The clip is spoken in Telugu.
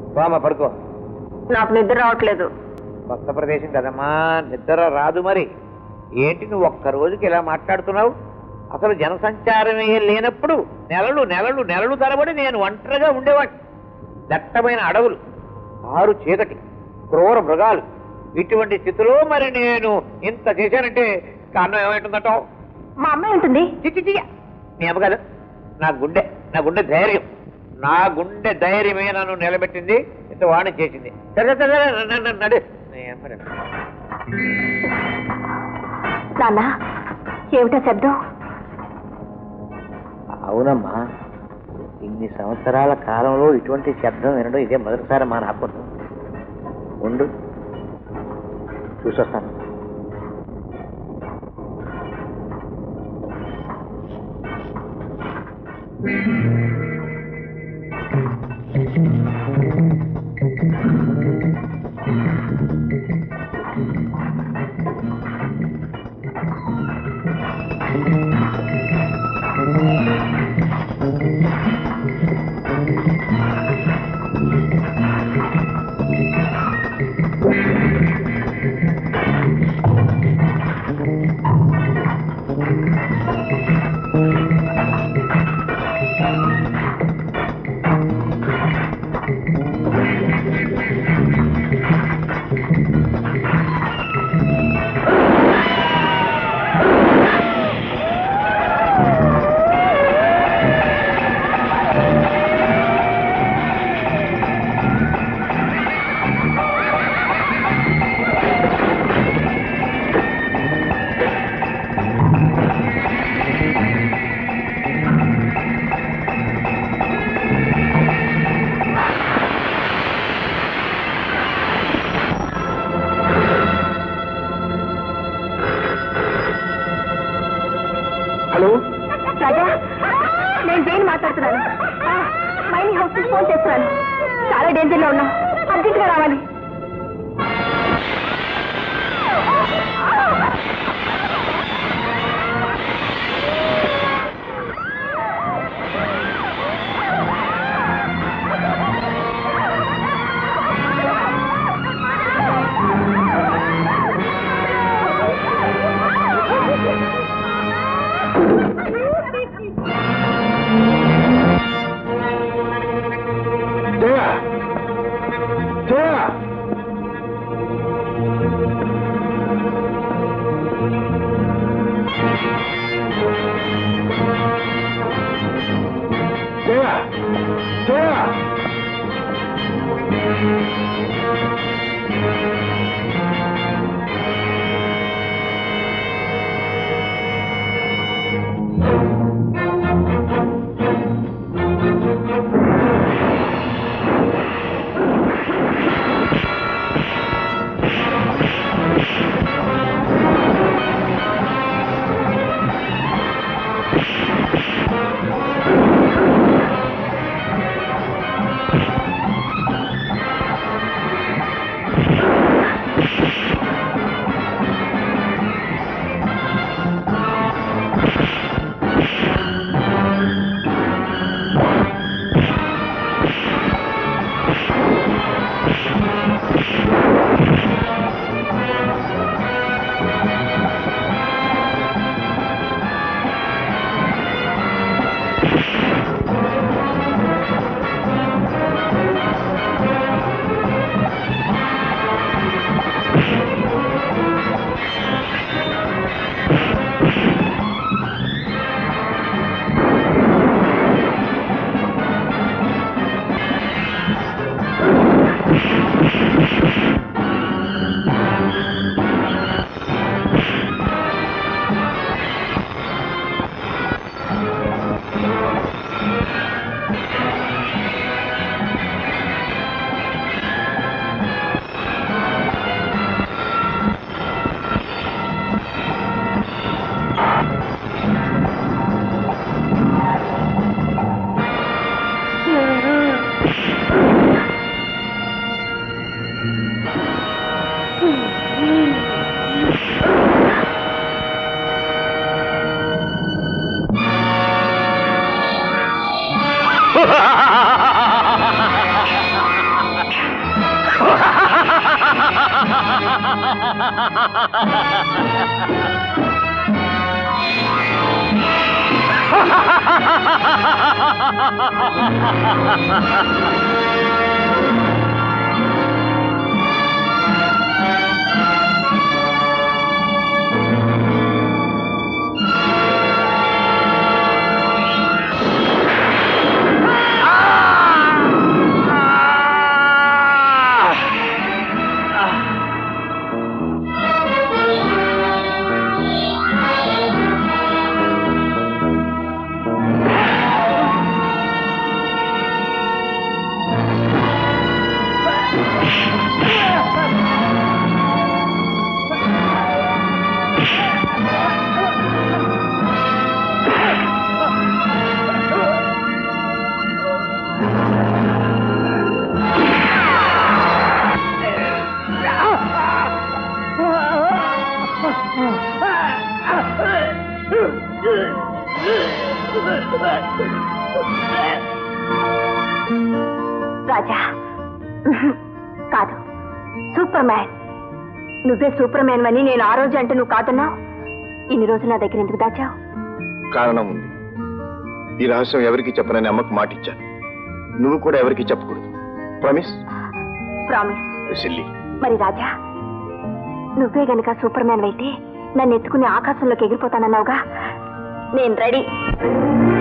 బామ్మ పడుకో నాకు నిద్ర రావట్లేదు కొత్త ప్రదేశం కదమ్మా నిద్ర రాదు మరి ఏంటి నువ్వు ఒక్క రోజుకి ఇలా మాట్లాడుతున్నావు అసలు జనసంచారమే లేనప్పుడు నెలలు నెలలు నెలలు తరబడి నేను ఒంటరిగా ఉండేవాడిని దట్టమైన అడవులు ఆరు చీకటి క్రూర మృగాలు ఇటువంటి స్థితిలో మరి నేను ఇంత చేశానంటే కారణం ఏమైంటుందటో మా అమ్మాయి ఉంటుంది చిచ్చి చియ్య నీ అమ్మ కాదు నా గుండె నా గుండె ధైర్యం నా గుండె ధైర్యమే నన్ను నిలబెట్టింది ఇంత వాణి చేసింది సరే సరే సరే, న- న- నడు నీ అమ్మ రే. నాన్న ఏమిటా శబ్దం అవునమ్మా ఇన్ని సంవత్సరాల కాలంలో ఇటువంటి శబ్దం వినడం ఇదే మొదటిసారి మా నాకు ఉండు చూసొస్తాను హలో రాజా నేను జైన్ మాట్లాడుతున్నాను ఆ, మైనీ హౌస్ నుంచి ఫోన్ చేస్తున్నాను చాలా డేంజర్ లో ఉన్నాం అర్జెంట్ గా రావాలి జయ జయ జయ జయ రాజా కాదు సూపర్ మ్యాన్ నువ్వే సూపర్ మ్యాన్ అని నేను ఆ రోజు అంటే నువ్వు కాదన్నావు ఇన్ని రోజులు నా దగ్గర ఎందుకు దాచావు కారణం ఉంది ఈ రహస్యం ఎవరికి చెప్పనని అమ్మకు మాట ఇచ్చాను నువ్వు కూడా ఎవరికి చెప్పకూడదు ప్రామిస్ ప్రామిస్ సిల్లి మరి రాజా నువ్వే గనక సూపర్ మ్యాన్ అయితే నన్ను ఎత్తుకుని ఆకాశంలోకి ఎగిరిపోతానన్నావుగా నేను రెడీ